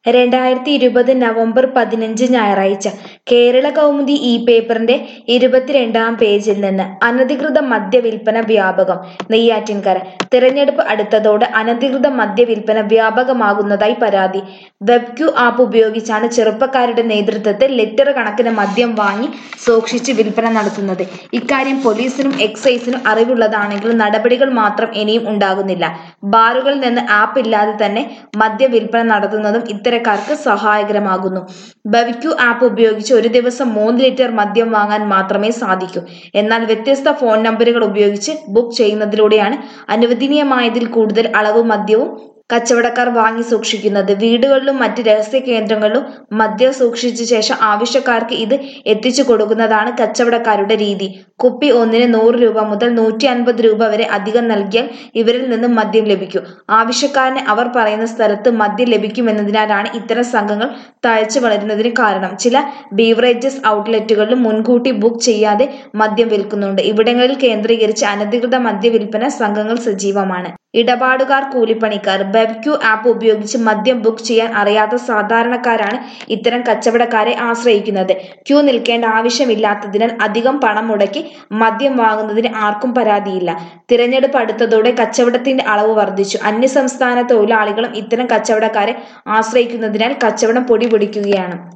രണ്ടായിരത്തി ഇരുപത് നവംബർ പതിനഞ്ച് ഞായറാഴ്ച കേരള കൗമുദി ഈ പേപ്പറിന്റെ ഇരുപത്തിരണ്ടാം പേജിൽ നിന്ന് അനധികൃത മദ്യവിൽപ്പന വ്യാപകം നെയ്യാറ്റിൻകര തിരഞ്ഞെടുപ്പ് അടുത്തതോടെ അനധികൃത മദ്യവിൽപ്പന വ്യാപകമാകുന്നതായി പരാതി വെബ്ക്യൂ ആപ്പ് ഉപയോഗിച്ചാണ് ചെറുപ്പക്കാരുടെ നേതൃത്വത്തിൽ ലിറ്റർ കണക്കിന് മദ്യം വാങ്ങി സൂക്ഷിച്ച് വിൽപ്പന നടത്തുന്നത് ഇക്കാര്യം പോലീസിനും എക്സൈസിനും അറിവുള്ളതാണെങ്കിലും നടപടികൾ മാത്രം ഇനിയും ഉണ്ടാകുന്നില്ല ബാറുകളിൽ നിന്ന് ആപ്പ് ഇല്ലാതെ തന്നെ മദ്യവിൽപ്പന നടത്തുന്നതും ഇത്തരക്കാർക്ക് സഹായകരമാകുന്നു ബവിക്യു ആപ്പ് ഉപയോഗിച്ച് ഒരു ദിവസം മൂന്ന് ലിറ്റർ മദ്യം വാങ്ങാൻ മാത്രമേ സാധിക്കൂ എന്നാൽ വ്യത്യസ്ത ഫോൺ നമ്പറുകൾ ഉപയോഗിച്ച് ബുക്ക് ചെയ്യുന്നതിലൂടെയാണ് അനുവദനീയമായതിൽ കൂടുതൽ അളവ് മദ്യവും കച്ചവടക്കാർ വാങ്ങി സൂക്ഷിക്കുന്നത് വീടുകളിലും മറ്റ് രഹസ്യ കേന്ദ്രങ്ങളിലും മദ്യം സൂക്ഷിച്ച ശേഷം ആവശ്യക്കാർക്ക് ഇത് എത്തിച്ചു കൊടുക്കുന്നതാണ് കച്ചവടക്കാരുടെ രീതി കുപ്പി ഒന്നിന് നൂറ് രൂപ മുതൽ നൂറ്റി അൻപത് രൂപ വരെ അധികം നൽകിയാൽ ഇവരിൽ നിന്നും മദ്യം ലഭിക്കും ആവശ്യക്കാരന് അവർ പറയുന്ന സ്ഥലത്ത് മദ്യം ലഭിക്കുമെന്നതിനാലാണ് ഇത്തരം സംഘങ്ങൾ തഴച്ചു വളരുന്നതിന് കാരണം ചില ബീവറേജസ് ഔട്ട്ലെറ്റുകളിലും മുൻകൂട്ടി ബുക്ക് ചെയ്യാതെ മദ്യം വിൽക്കുന്നുണ്ട് ഇവിടങ്ങളിൽ കേന്ദ്രീകരിച്ച് അനധികൃത മദ്യവിൽപ്പന സംഘങ്ങൾ സജീവമാണ് ഇടപാടുകാർ കൂലിപ്പണിക്കാർ ബെബ്ക്യൂ ആപ്പ് ഉപയോഗിച്ച് മദ്യം ബുക്ക് ചെയ്യാൻ അറിയാത്ത സാധാരണക്കാരാണ് ഇത്തരം കച്ചവടക്കാരെ ആശ്രയിക്കുന്നത് ക്യൂ നിൽക്കേണ്ട ആവശ്യമില്ലാത്തതിനാൽ അധികം പണം മുടക്കി മദ്യം വാങ്ങുന്നതിന് ആർക്കും പരാതിയില്ല തിരഞ്ഞെടുപ്പ് അടുത്തതോടെ കച്ചവടത്തിന്റെ അളവ് വർദ്ധിച്ചു അന്യസംസ്ഥാന തൊഴിലാളികളും ഇത്തരം കച്ചവടക്കാരെ ആശ്രയിക്കുന്നതിനാൽ കച്ചവടം പൊടി പൊടിക്കുകയാണ്